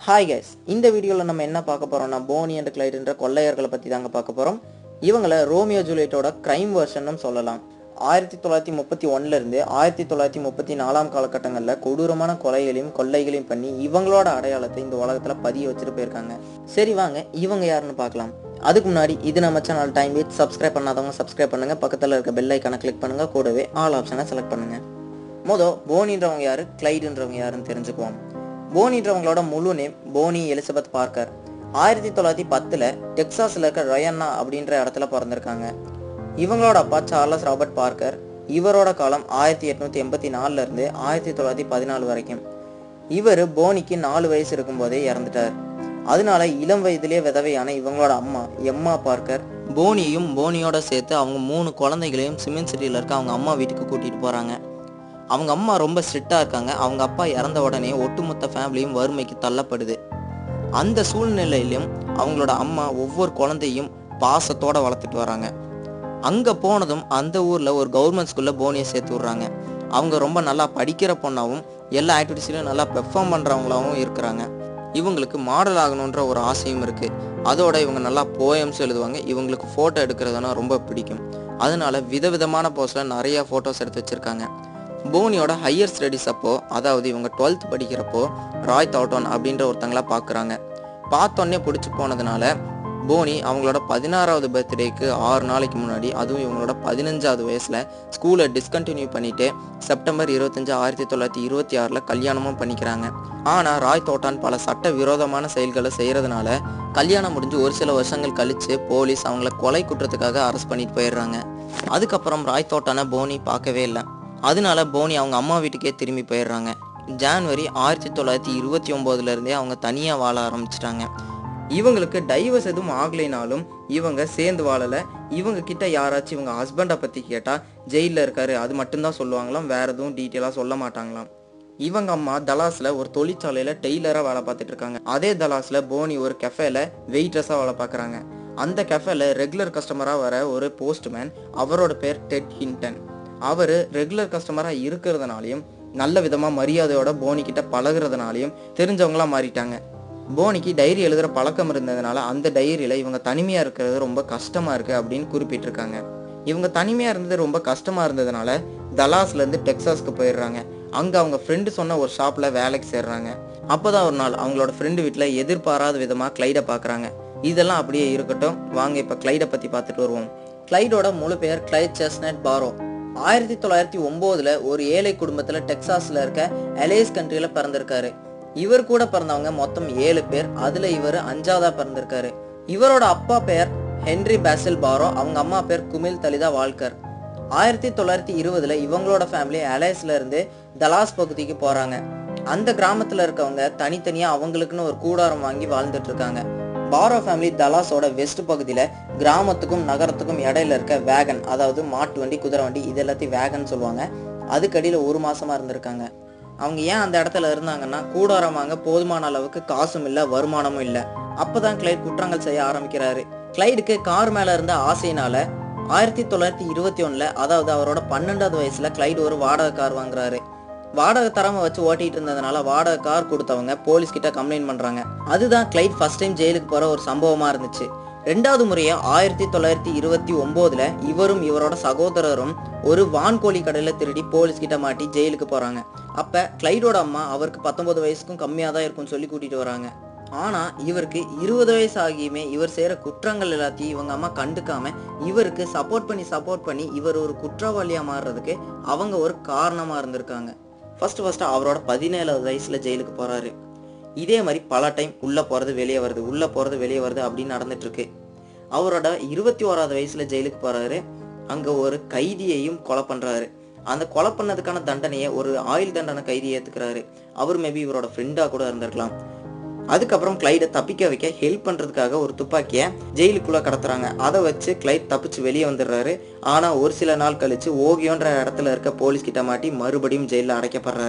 hi guys இந்த வீடியோவில் நம்ம என்ன பார்க்க போறோம்னா போனி அண்ட் கிளைட் என்ற கொள்ளையர்களை பற்றி தாங்க பார்க்க போகிறோம் இவங்களை ரோமியோ ஜூலியட்டோட கிரைம் வெர்ஷனும் சொல்லலாம் ஆயிரத்தி தொள்ளாயிரத்தி முப்பத்தி இருந்து ஆயிரத்தி தொள்ளாயிரத்தி முப்பத்தி நாலாம் காலகட்டங்களில் கொடூரமான கொலைகளையும் கொள்ளைகளையும் பண்ணி இவங்களோட அடையாளத்தை இந்த உலகத்தில் பதிய வச்சுட்டு போயிருக்காங்க சரி வாங்க இவங்க யாருன்னு பார்க்கலாம் அதுக்கு முன்னாடி இது நம்ம சேனல் டைம் வீட் சப்ஸ்கிரைப் பண்ணாதவங்க சப்ஸ்கிரைப் பண்ணுங்க பக்கத்தில் இருக்க பெல் ஐக்கானை கிளிக் பண்ணுங்க கூடவே ஆல் ஆப்ஷனை செலக்ட் பண்ணுங்க மொதல் போனின்றவங்க யாரு கிளைடுன்றவங்க யாருன்னு தெரிஞ்சுக்குவோம் போனின்றவங்களோட முழு நேம் போனி எலிசபெத் பார்க்கர் ஆயிரத்தி தொள்ளாயிரத்தி பத்தில் டெக்சாஸில் இருக்க ரயன்னா அப்படின்ற இடத்துல பிறந்திருக்காங்க இவங்களோட அப்பா சார்லஸ் ராபர்ட் பார்க்கர் இவரோட காலம் ஆயிரத்தி எட்நூத்தி எண்பத்தி நாலுல இருந்து ஆயிரத்தி தொள்ளாயிரத்தி பதினாலு வரைக்கும் இவர் போனிக்கு நாலு வயசு இருக்கும்போதே இறந்துட்டார் அதனால இளம் வயதிலே விதவையான இவங்களோட அம்மா எம்மா பார்க்கர் போனியையும் போனியோட சேர்த்து அவங்க மூணு குழந்தைகளையும் சிமெண்ட் சிட்டியில் இருக்க அவங்க அம்மா வீட்டுக்கு கூட்டிட்டு போறாங்க அவங்க அம்மா ரொம்ப ஸ்ட்ரிக்டா இருக்காங்க அவங்க அப்பா இறந்த உடனே ஒட்டுமொத்த ஃபேமிலியும் வறுமைக்கு தள்ளப்படுது அந்த சூழ்நிலையிலும் அவங்களோட அம்மா ஒவ்வொரு குழந்தையும் பாசத்தோட வளர்த்துட்டு வராங்க அங்க போனதும் அந்த ஊர்ல ஒரு கவர்மெண்ட் ஸ்கூல்ல போனியை சேர்த்து விடுறாங்க அவங்க ரொம்ப நல்லா படிக்கிற பொண்ணாவும் எல்லா ஆக்டிவிட்டிஸ்லையும் நல்லா பெர்ஃபார்ம் பண்றவங்களாவும் இருக்கிறாங்க இவங்களுக்கு மாடல் ஆகணுன்ற ஒரு ஆசையும் இருக்கு அதோட இவங்க நல்லா போயம்ஸ் எழுதுவாங்க இவங்களுக்கு ஃபோட்டோ எடுக்கிறதுனா ரொம்ப பிடிக்கும் அதனால விதவிதமான போஸ்ட்ல நிறைய ஃபோட்டோஸ் எடுத்து வச்சிருக்காங்க போனியோட ஹையர் ஸ்டடீஸ் அப்போ அதாவது இவங்க டுவெல்த் படிக்கிறப்போ ராய் தாட்டன் அப்படின்ற ஒருத்தங்களா பார்க்குறாங்க பார்த்தோன்னே பிடிச்சி போனதுனால போனி அவங்களோட பதினாறாவது பர்த்டேக்கு ஆறு நாளைக்கு முன்னாடி அதுவும் இவங்களோட பதினஞ்சாவது வயசுல ஸ்கூலை டிஸ்கண்டினியூ பண்ணிட்டு செப்டம்பர் இருபத்தஞ்சு ஆயிரத்தி தொள்ளாயிரத்தி இருபத்தி ஆறுல கல்யாணமும் பண்ணிக்கிறாங்க ஆனா ராய் தோட்டான் பல சட்ட விரோதமான செயல்களை செய்யறதுனால கல்யாணம் முடிஞ்சு ஒரு சில வருஷங்கள் கழிச்சு போலீஸ் அவங்கள கொலை குற்றத்துக்காக அரெஸ்ட் பண்ணிட்டு போயிடுறாங்க அதுக்கப்புறம் ராய் தோட்டானை போனி பார்க்கவே இல்லை அதனால போனி அவங்க அம்மா வீட்டுக்கே திரும்பி போயிடுறாங்க ஜான்வரி ஆயிரத்தி தொள்ளாயிரத்தி இருபத்தி ஒம்போதுல இருந்தே அவங்க தனியா வாழ ஆரம்பிச்சிட்டாங்க இவங்களுக்கு டைவர்ஸ் எதுவும் ஆகலைனாலும் இவங்க சேர்ந்து வாழல இவங்க கிட்ட யாராச்சும் இவங்க ஹஸ்பண்டை பத்தி கேட்டா ஜெயில இருக்காரு அது மட்டும்தான் சொல்லுவாங்களாம் வேற எதுவும் டீட்டெயிலா சொல்ல மாட்டாங்களாம் இவங்க அம்மா தலாஸ்ல ஒரு தொழிற்சாலையில டெய்லரா வேலை பார்த்துட்டு இருக்காங்க அதே தலாஸ்ல போனி ஒரு கெஃபேல வெயிட்ரஸா வேலை பார்க்கறாங்க அந்த கெஃபேல ரெகுலர் கஸ்டமரா வர ஒரு போஸ்ட்மேன் அவரோட பேர் டெட் ஹிண்டன் அவர் ரெகுலர் கஸ்டமராக இருக்கிறதுனாலையும் நல்ல விதமாக மரியாதையோட போனி கிட்ட பழகுறதுனாலையும் தெரிஞ்சவங்களா மாறிட்டாங்க போனிக்கு டைரி எழுதுகிற பழக்கம் இருந்ததுனால அந்த டைரியில் இவங்க தனிமையாக இருக்கிறது ரொம்ப கஷ்டமாக இருக்குது அப்படின்னு குறிப்பிட்டிருக்காங்க இவங்க தனிமையாக இருந்தது ரொம்ப கஷ்டமாக இருந்ததுனால தலாஸ்லேருந்து டெக்சாஸ்க்கு போயிடுறாங்க அங்கே அவங்க ஃப்ரெண்டு சொன்ன ஒரு ஷாப்பில் வேலைக்கு சேர்றாங்க அப்போதான் ஒரு நாள் அவங்களோட ஃப்ரெண்டு வீட்டில் எதிர்பாராத விதமாக கிளைடை பார்க்குறாங்க இதெல்லாம் அப்படியே இருக்கட்டும் வாங்க இப்போ கிளைடை பற்றி பார்த்துட்டு வருவோம் கிளைடோட முழு பெயர் கிளைட் செஸ்னட் பாரோ ஆயிரத்தி தொள்ளாயிரத்தி ஒன்பதுல ஒரு ஏழை குடும்பத்துல டெக்சாஸ்ல இருக்க எலேஸ் கண்ட்ரியில பிறந்திருக்காரு இவர் கூட பிறந்தவங்க மொத்தம் ஏழு பேர் அதுல இவர் அஞ்சாவதா பிறந்திருக்காரு இவரோட அப்பா பேர் ஹென்ரி பேசில் பாரோ அவங்க அம்மா பேர் குமில் தலிதா வால்கர் ஆயிரத்தி தொள்ளாயிரத்தி இருபதுல இவங்களோட ஃபேமிலி அலேஸ்ல இருந்து தலாஸ் பகுதிக்கு போறாங்க அந்த கிராமத்துல இருக்கவங்க தனித்தனியா அவங்களுக்குன்னு ஒரு கூடாரம் வாங்கி வாழ்ந்துட்டு இருக்காங்க பாரோ ஃபேமிலி தலாஸோட வெஸ்ட் பகுதியில கிராமத்துக்கும் நகரத்துக்கும் இடையில இருக்க வேகன் அதாவது மாட்டு வண்டி குதிரை வண்டி இது எல்லாத்தையும் வேகன் சொல்லுவாங்க அதுக்கடியில ஒரு மாசமா இருந்திருக்காங்க அவங்க ஏன் அந்த இடத்துல இருந்தாங்கன்னா கூடாரம் வாங்க போதுமான அளவுக்கு காசும் இல்ல வருமானமும் இல்ல அப்பதான் கிளைட் குற்றங்கள் செய்ய ஆரம்பிக்கிறாரு கிளைடுக்கு கார் மேல இருந்த ஆசையினால ஆயிரத்தி தொள்ளாயிரத்தி இருபத்தி ஒண்ணுல அதாவது அவரோட பன்னெண்டாவது வயசுல கிளைடு ஒரு வாடகை கார் வாங்குறாரு வாடகை தரம வச்சு ஓட்டிட்டு இருந்ததுனால வாடகை கார் கொடுத்தவங்க போலீஸ் கிட்ட கம்ப்ளைண்ட் பண்றாங்க அதுதான் கிளைட் ஃபர்ஸ்ட் டைம் ஜெயிலுக்கு போற ஒரு சம்பவமா இருந்துச்சு ரெண்டாவது முறையா ஆயிரத்தி தொள்ளாயிரத்தி இருபத்தி ஒன்பதுல இவரும் இவரோட சகோதரரும் ஒரு வான்கோழி கடையில திருடி போலீஸ் கிட்ட மாட்டி ஜெயிலுக்கு போறாங்க அப்ப கிளைடோட அம்மா அவருக்கு பத்தொன்பது வயசுக்கும் கம்மியா தான் இருக்கும்னு சொல்லி கூட்டிட்டு வராங்க ஆனா இவருக்கு இருபது வயசு ஆகியுமே இவர் செய்யற குற்றங்கள் எல்லாத்தையும் இவங்க அம்மா கண்டுக்காம இவருக்கு சப்போர்ட் பண்ணி சப்போர்ட் பண்ணி இவர் ஒரு குற்றவாளியா மாறுறதுக்கு அவங்க ஒரு காரணமா இருந்திருக்காங்க ஃபர்ஸ்ட் ஃபர்ஸ்ட் அவரோட பதினேழாவது வயசுல ஜெயிலுக்கு போறாரு இதே மாதிரி பல டைம் உள்ள போறது வெளியே வருது உள்ள போறது வெளியே வருது அப்படின்னு நடந்துட்டு இருக்கு அவரோட இருபத்தி ஓராவது வயசுல ஜெயிலுக்கு போறாரு அங்க ஒரு கைதியையும் கொலை பண்றாரு அந்த கொலை பண்ணதுக்கான தண்டனையை ஒரு ஆயுள் தண்டனை கைதி ஏத்துக்கிறாரு அவர் மேபி இவரோட ஃப்ரெண்டா கூட இருந்திருக்கலாம் அதுக்கப்புறம் கிளைடை தப்பிக்க வைக்க ஹெல்ப் பண்றதுக்காக ஒரு துப்பாக்கியை ஜெயிலுக்குள்ள கடத்துறாங்க அதை வச்சு கிளைட் தப்பிச்சு வெளியே வந்துடுறாரு ஆனா ஒரு சில நாள் கழிச்சு ஓகியோன்ற இடத்துல இருக்க போலீஸ் கிட்ட மாட்டி மறுபடியும் ஜெயில அடைக்கப்படுறாரு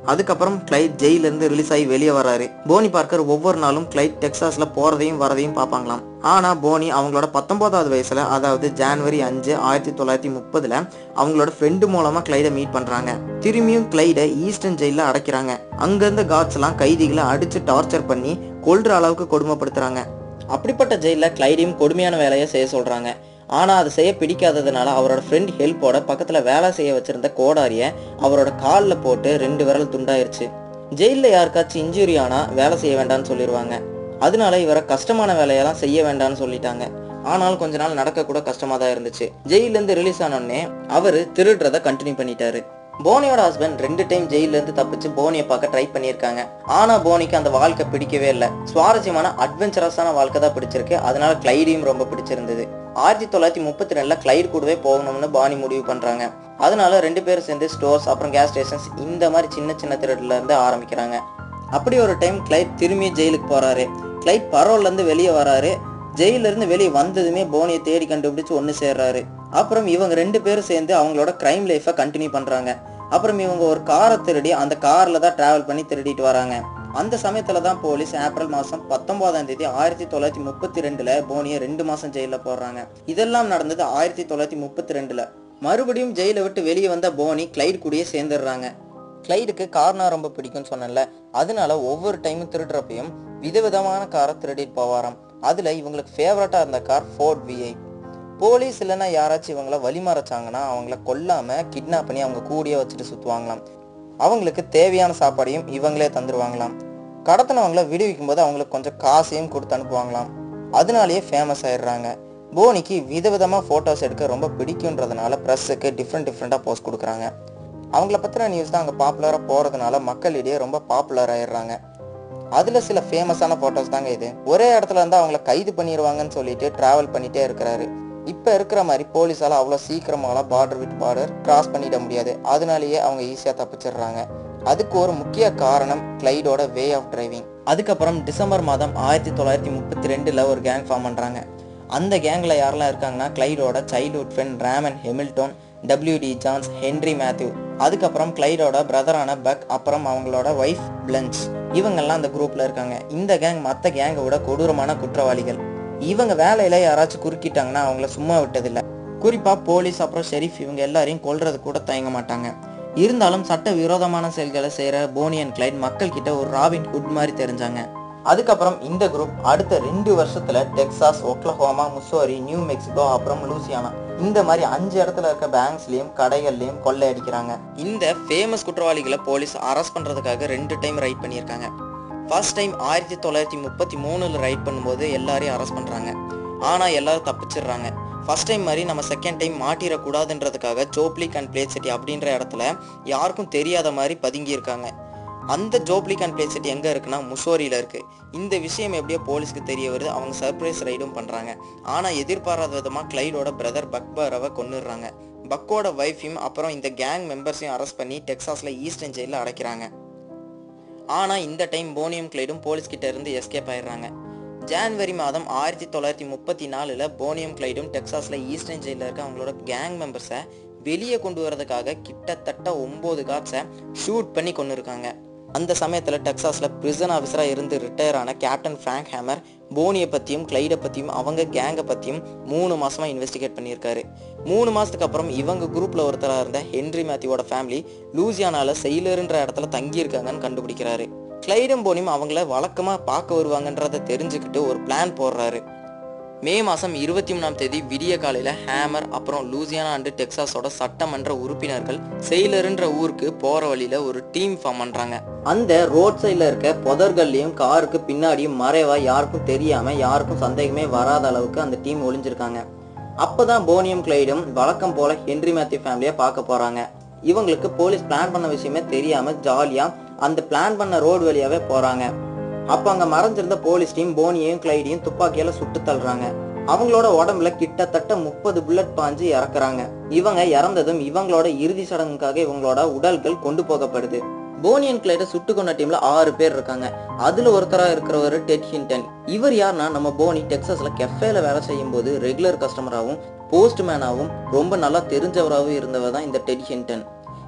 அதுக்கப்புறம் கிளைட் ஜெயில இருந்து ரிலீஸ் ஆகி வெளியே வராரு போனி பார்க்கர் ஒவ்வொரு நாளும் கிளைட் டெக்சாஸ்ல போறதையும் வரதையும் பார்ப்பாங்களாம் ஆனா போனி அவங்களோட பத்தொன்பதாவது வயசுல அதாவது ஜான்வரி அஞ்சு ஆயிரத்தி தொள்ளாயிரத்தி முப்பதுல அவங்களோட ஃப்ரெண்டு மூலமா கிளைடை மீட் பண்றாங்க திரும்பியும் கிளைடை ஈஸ்டர்ன் ஜெயில அடைக்கிறாங்க அங்கிருந்த காட்ஸ் எல்லாம் கைதிகளை அடிச்சு டார்ச்சர் பண்ணி கொல்ற அளவுக்கு கொடுமைப்படுத்துறாங்க அப்படிப்பட்ட ஜெயில கிளைடையும் கொடுமையான வேலையை செய்ய சொல்றாங்க ஆனா அது செய்ய பிடிக்காததுனால அவரோட ஃப்ரெண்ட் ஹெல்ப்போட பக்கத்துல வேலை செய்ய வச்சிருந்த கோடாரிய அவரோட காலில் போட்டு ரெண்டு விரல் துண்டாயிருச்சு ஜெயிலில் யாருக்காச்சும் இன்ஜுரி ஆனா வேலை செய்ய வேண்டாம்னு சொல்லிடுவாங்க அதனால இவரை கஷ்டமான வேலையெல்லாம் செய்ய வேண்டாம்னு சொல்லிட்டாங்க ஆனால் கொஞ்ச நாள் நடக்க கூட கஷ்டமா தான் இருந்துச்சு ஜெயில இருந்து ரிலீஸ் ஆனோடனே அவரு திருடுறத கண்டினியூ பண்ணிட்டாரு போனியோட ஹஸ்பண்ட் ரெண்டு டைம் ஜெயில இருந்து தப்பிச்சு போனியை பார்க்க ட்ரை பண்ணியிருக்காங்க ஆனா போனிக்கு அந்த வாழ்க்கை பிடிக்கவே இல்லை சுவாரஸ்யமான அட்வென்ச்சரஸான வாழ்க்கை தான் பிடிச்சிருக்கு அதனால கிளைடையும் ரொம்ப பிடிச்சிருந்தது ஆயிரத்தி தொள்ளாயிரத்தி முப்பத்தி ரெண்டுல கிளைட் கூடவே போகணும்னு பானி முடிவு பண்றாங்க அதனால ரெண்டு பேரும் சேர்ந்து ஸ்டோர்ஸ் அப்புறம் கேஸ் ஸ்டேஷன்ஸ் இந்த மாதிரி சின்ன சின்ன திருடுல இருந்து ஆரம்பிக்கிறாங்க அப்படி ஒரு டைம் கிளைட் திரும்பி ஜெயிலுக்கு போறாரு கிளைட் பரோல்ல இருந்து வெளியே வராரு ஜெயில இருந்து வெளியே வந்ததுமே போனியை தேடி கண்டுபிடிச்சு ஒன்று சேர்றாரு அப்புறம் இவங்க ரெண்டு பேரும் சேர்ந்து அவங்களோட கிரைம் லைஃபை கண்டினியூ பண்றாங்க அப்புறம் இவங்க ஒரு காரை திருடி அந்த கார்ல தான் டிராவல் பண்ணி திருடிட்டு வராங்க அந்த சமயத்துல தான் போலீஸ் ஏப்ரல் மாசம் பத்தொன்பதாம் தேதி ஆயிரத்தி தொள்ளாயிரத்தி முப்பத்தி ரெண்டுல போனியை ரெண்டு மாசம் ஜெயில போடுறாங்க இதெல்லாம் நடந்தது ஆயிரத்தி தொள்ளாயிரத்தி முப்பத்தி ரெண்டுல மறுபடியும் ஜெயிலை விட்டு வெளியே வந்த போனி கிளைட் கூடயே சேர்ந்துடுறாங்க கிளைடுக்கு கார்னா ரொம்ப பிடிக்கும்னு சொன்னேன்ல அதனால ஒவ்வொரு டைமும் திருடுறப்பையும் விதவிதமான காரை திருடிட்டு போவாராம் அதுல இவங்களுக்கு ஃபேவரட்டா இருந்த கார் ஃபோர்ட் விஐ போலீஸ் இல்லைன்னா யாராச்சும் இவங்கள வழிமறைச்சாங்கன்னா அவங்கள கொல்லாம கிட்னாப் பண்ணி அவங்க கூடியே வச்சுட்டு சுத்துவாங்களாம் அவங்களுக்கு தேவையான சாப்பாடையும் இவங்களே தந்துருவாங்களாம் கடத்தினவங்கள விடுவிக்கும் போது அவங்களுக்கு கொஞ்சம் காசையும் கொடுத்து அனுப்புவாங்களாம் அதனாலேயே ஃபேமஸ் ஆயிடுறாங்க போனிக்கு விதவிதமாக ஃபோட்டோஸ் எடுக்க ரொம்ப பிடிக்குன்றதுனால ப்ரெஸ்ஸுக்கு டிஃப்ரெண்ட் டிஃப்ரெண்ட்டாக போஸ்ட் கொடுக்குறாங்க அவங்கள பற்றின நியூஸ் தான் அங்கே பாப்புலராக போகிறதுனால மக்களிடையே ரொம்ப பாப்புலர் ஆயிடுறாங்க அதில் சில ஃபேமஸான ஃபோட்டோஸ் தாங்க இது ஒரே இடத்துல இருந்து அவங்கள கைது பண்ணிடுவாங்கன்னு சொல்லிட்டு ட்ராவல் பண்ணிட்டே இருக்கிறாரு இப்போ இருக்கிற மாதிரி போலீஸால் அவ்வளோ சீக்கிரமாலாம் பார்டர் விட்டு பார்டர் கிராஸ் பண்ணிட முடியாது அதனாலேயே அவங்க ஈஸியாக தப்பிச்சிடுறாங்க அதுக்கு ஒரு முக்கிய காரணம் கிளைடோட வே ஆஃப் டிரைவிங் அதுக்கப்புறம் டிசம்பர் மாதம் ஆயிரத்தி தொள்ளாயிரத்தி முப்பத்தி ரெண்டில் ஒரு கேங் ஃபார்ம் பண்ணுறாங்க அந்த கேங்கில் யாரெல்லாம் இருக்காங்கன்னா கிளைடோட childhood friend Raymond Hamilton W D Jones Henry Matthew அதுக்கப்புறம் கிளைடோட பிரதரான பக் அப்புறம் அவங்களோட ஒய்ஃப் பிளன்ஸ் இவங்கெல்லாம் அந்த குரூப்ல இருக்காங்க இந்த கேங் மற்ற கேங்கை விட கொடூரமான குற்றவாளிகள் இவங்க வேலையில யாராச்சும் குறுக்கிட்டாங்கன்னா அவங்கள சும்மா விட்டதில்லை குறிப்பா போலீஸ் அப்புறம் ஷெரீஃப் இவங்க எல்லாரையும் கொல்றது கூட தயங்க மாட்டாங்க இருந்தாலும் சட்ட விரோதமான செயல்களை செய்யற போனியன் கிளைட் மக்கள் கிட்ட ஒரு ராபின் ஹுட் மாதிரி தெரிஞ்சாங்க அதுக்கப்புறம் இந்த குரூப் அடுத்த ரெண்டு வருஷத்துல Texas Oklahoma Missouri New Mexico அப்புறம் லூசியானா இந்த மாதிரி அஞ்சு இடத்துல இருக்க பேங்க்ஸ்லயும் கடைகள்லயும் கொள்ளையடிக்கிறாங்க இந்த ஃபேமஸ் குற்றவாளிகளை போலீஸ் அரெஸ்ட் பண்றதுக்காக ரெண்டு டைம் ரைட் பண்ணியிருக்காங்க ஃபர்ஸ்ட் டைம் ஆயிரத்தி தொள்ளாயிரத்தி முப்பத்தி மூணுல ரைட் பண்ணும்போது எல்லாரையும் அரெஸ்ட் பண்றாங்க ஆனா எல்லாரும் தப்பிச்சிடுறாங்க ஃபர்ஸ்ட் டைம் மாதிரி நம்ம செகண்ட் டைம் மாட்டிடக்கூடாதுன்றதுக்காக ஜோப்லிக் அண்ட் பிளேட் சிட்டி அப்படின்ற இடத்துல யாருக்கும் தெரியாத மாதிரி பதுங்கி இருக்காங்க அந்த ஜோப்லிக் அண்ட் பிளேட் சிட்டி எங்க இருக்குன்னா முசோரியில இருக்கு இந்த விஷயம் எப்படியோ போலீஸ்க்கு தெரிய வருது அவங்க சர்ப்ரைஸ் ரைடும் பண்றாங்க ஆனா எதிர்பாராத விதமா கிளைடோட பிரதர் பக்பரவை கொன்னுடுறாங்க பக்கோட ஒய்ஃபையும் அப்புறம் இந்த கேங் மெம்பர்ஸையும் அரெஸ்ட் பண்ணி டெக்சாஸ்ல ஈஸ்டர்ன் ஜெயிலில் அடைக்கிறாங்க ஆனா இந்த டைம் போனியம் கிளைடும் போலீஸ் கிட்ட இருந்து எஸ்கேப் ஆயிடுறாங்க ஜான்வரி மாதம் ஆயிரத்தி தொள்ளாயிரத்தி முப்பத்தி நாலுல போனியம் கிளைடும் டெக்சாஸ்ல ஈஸ்டர்ன் ஜெயிலில் இருக்க அவங்களோட கேங் மெம்பர்ஸை வெளியே கொண்டு வரதுக்காக கிட்டத்தட்ட ஒன்பது காட்ஸை ஷூட் பண்ணி கொண்டு இருக்காங்க அந்த சமயத்துல டெக்சாஸ்ல பிரிசன் ஆஃபீஸரா இருந்து ரிட்டையர் ஆன கேப்டன் ஃப்ராங்க் ஹேமர் போனியை பத்தியும் கிளைடை பத்தியும் அவங்க கேங்கை பத்தியும் மூணு மாசமா இன்வெஸ்டிகேட் பண்ணியிருக்காரு மூணு மாசத்துக்கு அப்புறம் இவங்க குரூப்ல ஒருத்தரா இருந்த ஹென்ரி மேத்யூவோட ஃபேமிலி லூசியானால செயலருன்ற இடத்துல தங்கி இருக்காங்கன்னு கண்டுபிடிக்கிறாரு கிளைடும் போனியும் அவங்கள வழக்கமா பார்க்க வருவாங்கன்றத தெரிஞ்சுக்கிட்டு ஒரு பிளான் போடுறாரு மே மாதம் இருபத்தி மூணாம் தேதி விடிய காலையில் ஹேமர் அப்புறம் லூசியானா அண்டு டெக்சாஸோட சட்டமன்ற உறுப்பினர்கள் செயலருன்ற ஊருக்கு போகிற வழியில் ஒரு டீம் ஃபார்ம் பண்ணுறாங்க அந்த ரோட் சைடில் இருக்க புதர்கள்லையும் காருக்கு பின்னாடியும் மறைவா யாருக்கும் தெரியாமல் யாருக்கும் சந்தேகமே வராத அளவுக்கு அந்த டீம் ஒளிஞ்சிருக்காங்க அப்பதான் போனியம் கிளைடும் வழக்கம் போல ஹென்ரி மேத்யூ ஃபேமிலியை பார்க்க போகிறாங்க இவங்களுக்கு போலீஸ் பிளான் பண்ண விஷயமே தெரியாமல் ஜாலியாக அந்த பிளான் பண்ண ரோடு வழியாவே போகிறாங்க அப்ப அங்க மறைஞ்சிருந்த போலீஸ் டீம் போனியையும் கிளைடியும் துப்பாக்கியால சுட்டு தள்ளுறாங்க அவங்களோட உடம்புல கிட்டத்தட்ட முப்பது புல்லட் பாஞ்சு இறக்குறாங்க இவங்க இறந்ததும் இவங்களோட இறுதி சடங்குக்காக இவங்களோட உடல்கள் கொண்டு போகப்படுது போனியன் கிளைட சுட்டு கொண்ட டீம்ல ஆறு பேர் இருக்காங்க அதுல ஒருத்தரா இருக்கிறவர் டெட் ஹிண்டன் இவர் யாருன்னா நம்ம போனி டெக்சாஸ்ல கெஃபேல வேலை செய்யும் போது ரெகுலர் கஸ்டமராகவும் போஸ்ட்மேனாகவும் ரொம்ப நல்லா தெரிஞ்சவராகவும் இருந்தவர் தான் இந்த டெட் ஹிண்டன்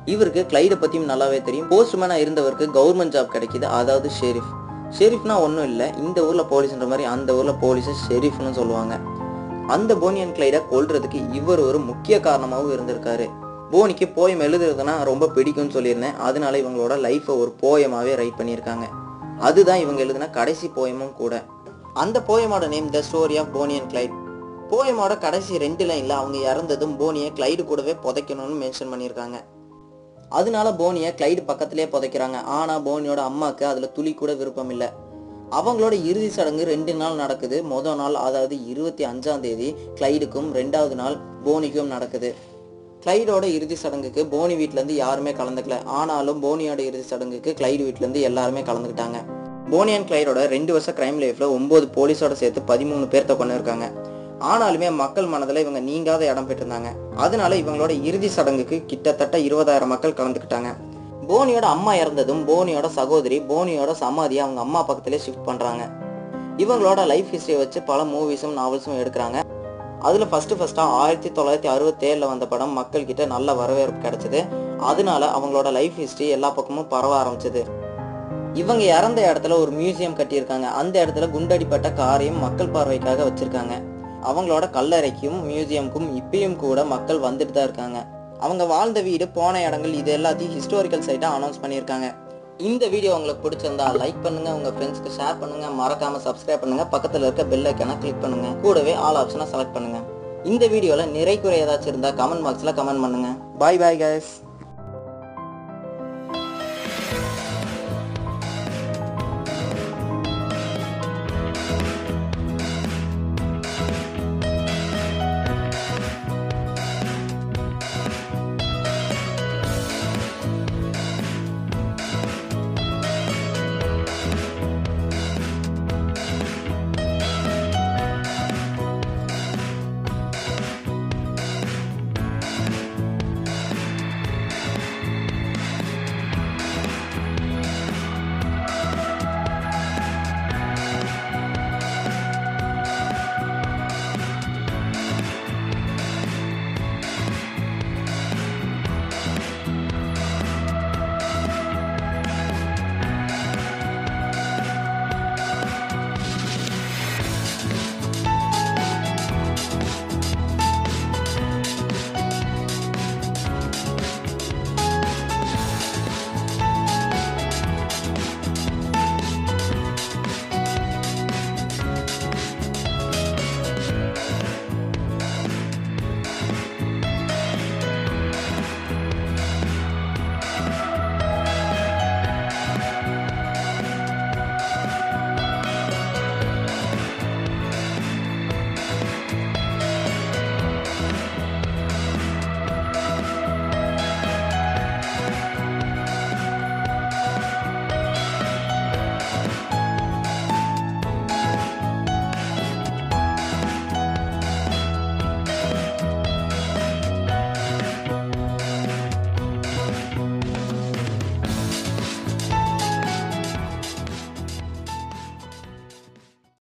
இவருக்கு கிளைடை பற்றியும் நல்லாவே தெரியும் போஸ்ட்மேனாக இருந்தவருக்கு கவர்மெண்ட் ஜாப் கிடைக்குது அதாவது ஷெரீஃப் ஷெரீஃப்னா ஒன்றும் இல்லை இந்த ஊரில் போலீஸ்ன்ற மாதிரி அந்த ஊரில் போலீஸை ஷெரீஃப்னு சொல்லுவாங்க அந்த போனியன் கிளைடை கொல்றதுக்கு இவர் ஒரு முக்கிய காரணமாகவும் இருந்திருக்காரு போனிக்கு போயம் எழுதுறதுனா ரொம்ப பிடிக்கும்னு சொல்லியிருந்தேன் அதனால இவங்களோட லைஃப்பை ஒரு போயமாகவே ரைட் பண்ணியிருக்காங்க அதுதான் இவங்க எழுதின கடைசி போயமும் கூட அந்த போயமோட name the story of Bonnie and Clyde போயமோட கடைசி ரெண்டு லைன்ல அவங்க இறந்ததும் போனியை கிளைடு கூடவே புதைக்கணும்னு மென்ஷன் பண்ணியிருக்காங்க அதனால போனியை கிளைடு பக்கத்திலே புதைக்கிறாங்க ஆனா போனியோட அம்மாக்கு அதுல துளி கூட விருப்பம் இல்லை அவங்களோட இறுதி சடங்கு ரெண்டு நாள் நடக்குது மொதல் நாள் அதாவது இருபத்தி அஞ்சாம் தேதி கிளைடுக்கும் ரெண்டாவது நாள் போனிக்கும் நடக்குது கிளைடோட இறுதி சடங்குக்கு போனி வீட்ல இருந்து யாருமே கலந்துக்கல ஆனாலும் போனியோட இறுதி சடங்குக்கு கிளைடு வீட்ல இருந்து எல்லாருமே கலந்துக்கிட்டாங்க போனி அண்ட் கிளைடோட ரெண்டு வருஷம் கிரைம் லைஃப்ல ஒன்பது போலீஸோட சேர்த்து பதிமூணு பேர்த்த கொண்டு இருக்காங்க ஆனாலுமே மக்கள் மனதில் இவங்க நீங்காத இடம் பெற்றிருந்தாங்க அதனால இவங்களோட இறுதி சடங்குக்கு கிட்டத்தட்ட இருபதாயிரம் மக்கள் கலந்துக்கிட்டாங்க போனியோட அம்மா இறந்ததும் போனியோட சகோதரி போனியோட சமாதியை அவங்க அம்மா பக்கத்திலே ஷிஃப்ட் பண்றாங்க இவங்களோட லைஃப் ஹிஸ்டரியை வச்சு பல மூவிஸும் நாவல்ஸும் எடுக்கிறாங்க அதில் ஃபஸ்ட்டு ஃபஸ்ட்டாக ஆயிரத்தி தொள்ளாயிரத்தி அறுபத்தேழில் வந்த படம் மக்கள்கிட்ட நல்ல வரவேற்பு கிடைச்சது அதனால அவங்களோட லைஃப் ஹிஸ்டரி எல்லா பக்கமும் பரவ ஆரம்பிச்சது இவங்க இறந்த இடத்துல ஒரு மியூசியம் கட்டியிருக்காங்க அந்த இடத்துல குண்டடிப்பட்ட காரையும் மக்கள் பார்வைக்காக வச்சிருக்காங்க அவங்களோட கல்லறைக்கும் மியூசியமுக்கும் இப்பயும் கூட மக்கள் வந்துட்டு தான் இருக்காங்க அவங்க வாழ்ந்த வீடு போன இடங்கள் இது எல்லாத்தையும் ஹிஸ்டாரிக்கல் சைட்டாக அனௌன்ஸ் பண்ணியிருக்காங்க இந்த வீடியோ உங்களுக்கு பிடிச்சிருந்தா லைக் பண்ணுங்க உங்க ஃப்ரெண்ட்ஸ்க்கு ஷேர் பண்ணுங்க மறக்காம சப்ஸ்கிரைப் பண்ணுங்க பக்கத்துல இருக்க பெல் ஐக்கனை கிளிக் பண்ணுங்க கூடவே ஆல் ஆப்ஷனை செலக்ட் பண்ணுங்க இந்த வீடியோல நிறை குறை ஏதாச்சும் இருந்தா கமெண்ட் பாக்ஸ்ல கமெண்ட் பண்ணுங்க பாய் பாய் guys